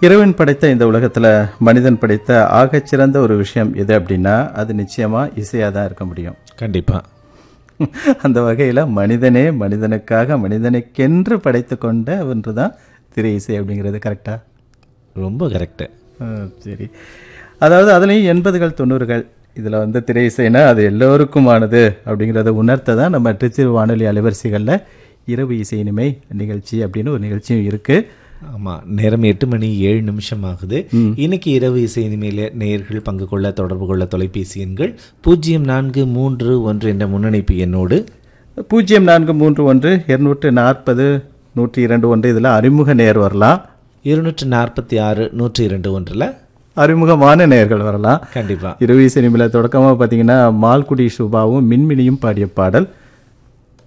இறைவன் படைத்த இந்த உலகத்துல மனிதன் படைத்த ஆகச்சிறந்த ஒரு விஷயம் எது அப்படின்னா அது நிச்சயமா இசையா தான் இருக்க முடியும் கண்டிப்பா அந்த வகையில மனிதனே மனிதனுக்காக மனிதனுக்கென்று படைத்து கொண்ட ஒன்று தான் திரை இசை அப்படிங்கிறது கரெக்டா ரொம்ப கரெக்டு சரி அதாவது அதுலேயும் எண்பதுகள் தொண்ணூறுகள் இதில் வந்து திரை இசைனா அது எல்லோருக்குமானது அப்படிங்கிறத உணர்த்த தான் நம்ம திருச்சி வானொலி அலைவரிசைகளில் இரவு இசை இனிமை நிகழ்ச்சி அப்படின்னு ஒரு நிகழ்ச்சியும் இருக்குது ஆமா நேரம் எட்டு மணி ஏழு நிமிஷம் ஆகுது இன்னைக்கு இரவு இசை இனிமையில நேயர்கள் பங்கு கொள்ள தொடர்பு கொள்ள தொலைபேசி எண்கள் பூஜ்ஜியம் நான்கு மூன்று ஒன்று என்ற முன்னணிப்பு எண்ணோடு பூஜ்ஜியம் நான்கு மூன்று ஒன்று இருநூற்று நாற்பது நூற்றி இரண்டு ஒன்று இதில் அறிமுக நேர் வரலாம் இருநூற்று நாற்பத்தி ஆறு நூற்றி இரண்டு ஒன்றில் அறிமுகமான நேர்கள் வரலாம் கண்டிப்பா இரவு இசை நிமில தொடக்கமாக பார்த்தீங்கன்னா மால்குடி சுபாவும் மின்மினியும் பாடிய பாடல்